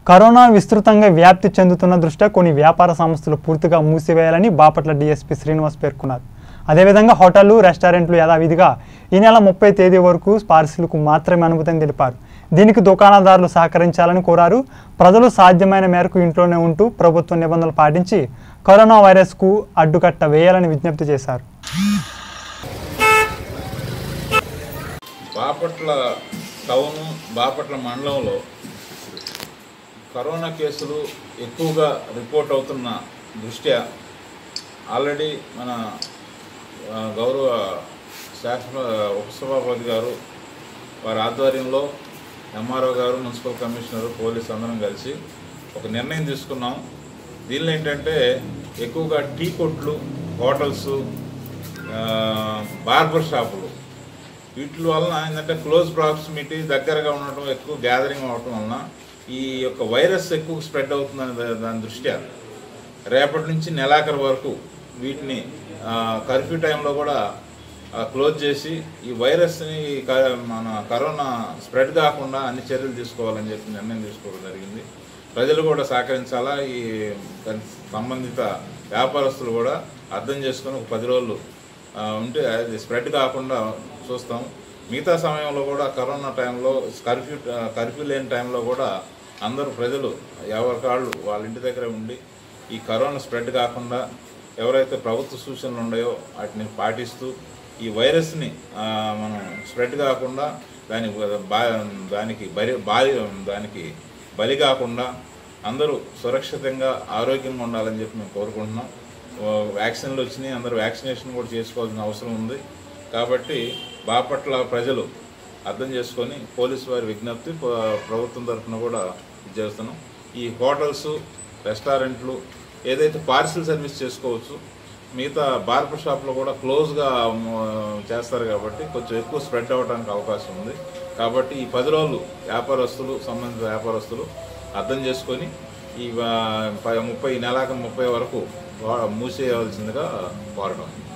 corona విస్తృతంగా వ్యాప్తి చెందుతున్న దృష్ట్యా కొన్ని వ్యాపార సంస్థలు పూర్తిగా మూసివేయాలని బాపట్ల డీఎస్పీ శ్రీనివాస్ పేర్కొన్నారు అదేవిధంగా హోటళ్లు రెస్టారెంట్లు యథావిధిగా ఈ నెల ముప్పై తేదీ వరకు పార్సిల్కు మాత్రమే అనుమతిని తెలిపారు దీనికి దుకాణదారులు సహకరించాలని కోరారు ప్రజలు సాధ్యమైన మేరకు ఇంట్లోనే ఉంటూ ప్రభుత్వ నిబంధనలు పాటించి కరోనా వైరస్కు అడ్డుకట్ట వేయాలని విజ్ఞప్తి చేశారు బాపట్ల టౌన్ బాపట్ల మండలంలో కరోనా కేసులు ఎక్కువగా రిపోర్ట్ అవుతున్న దృష్ట్యా ఆల్రెడీ మన ఆ, గౌరవ శాసన ఉపసభాపతి గారు వారి ఆధ్వర్యంలో ఎంఆర్ఓ గారు మున్సిపల్ కమిషనర్ పోలీస్ అందరం కలిసి ఒక నిర్ణయం తీసుకున్నాం దీనిలో ఏంటంటే ఎక్కువగా టీ కొట్లు హోటల్స్ ఆ, బార్బర్ షాపులు వీటి వలన ఏంటంటే క్లోజ్ ప్రాక్సిమిటీ దగ్గరగా ఉండటం ఎక్కువ గ్యాదరింగ్ అవటం వలన ఈ యొక్క వైరస్ ఎక్కువ స్ప్రెడ్ అవుతుందని దా- దాని దృష్ట్యా రేపటి నుంచి నెలాఖరు వరకు వీటిని ఆ, కర్ఫ్యూ టైంలో కూడా ఆ, క్లోజ్ చేసి ఈ వైరస్ని క- మన కరోనా స్ప్రెడ్ కాకుండా అన్ని చర్యలు తీసుకోవాలని చెప్పి నిర్ణయం తీసుకోవడం జరిగింది ప్రజలు కూడా సహకరించాలా ఈ దానికి సంబంధిత వ్యాపారస్తులు కూడా అర్థం చేసుకొని ఒక పది రోజులు ఆ, ఉంటే అది స్ప్రెడ్ కాకుండా చూస్తాం మిగతా సమయంలో కూడా కరోనా టైంలో కర్ఫ్యూ కర్ఫ్యూ లేని టైంలో కూడా అందరూ ప్రజలు ఎవరి కాళ్ళు వాళ్ళ ఇంటి దగ్గర ఉండి ఈ కరోనా స్ప్రెడ్ కాకుండా ఎవరైతే ప్రభుత్వ సూచనలు ఉన్నాయో వాటిని పాటిస్తూ ఈ వైరస్ని ఆ, మనం స్ప్రెడ్ కాకుండా దాని బా దానికి బలి బాలి దానికి బలి కాకుండా అందరూ సురక్షితంగా ఆరోగ్యంగా ఉండాలని చెప్పి మేము కోరుకుంటున్నాం ఓ, వ్యాక్సిన్లు వచ్చినాయి అందరూ వ్యాక్సినేషన్ కూడా చేసుకోవాల్సిన అవసరం ఉంది కాబట్టి బాపట్ల ప్రజలు అర్థం చేసుకొని పోలీసు వారి విజ్ఞప్తి ప- ప్రభుత్వం తరఫున కూడా ఇది చేస్తున్నాం ఈ హోటల్స్ రెస్టారెంట్లు ఏదైతే పార్సిల్ సర్వీస్ చేసుకోవచ్చు మిగతా బార్బర్ షాప్లో కూడా క్లోజ్గా చేస్తారు కాబట్టి కొంచెం ఎక్కువ స్ప్రెడ్ అవ్వడానికి అవకాశం ఉంది కాబట్టి ఈ పది రోజులు వ్యాపారస్తులు సంబంధిత వ్యాపారస్తులు అర్థం చేసుకొని ఈ ఆ, ప- ముప్పై నెలాక ముప్పై వరకు వా- మూసేయవలసిందిగా కోరడం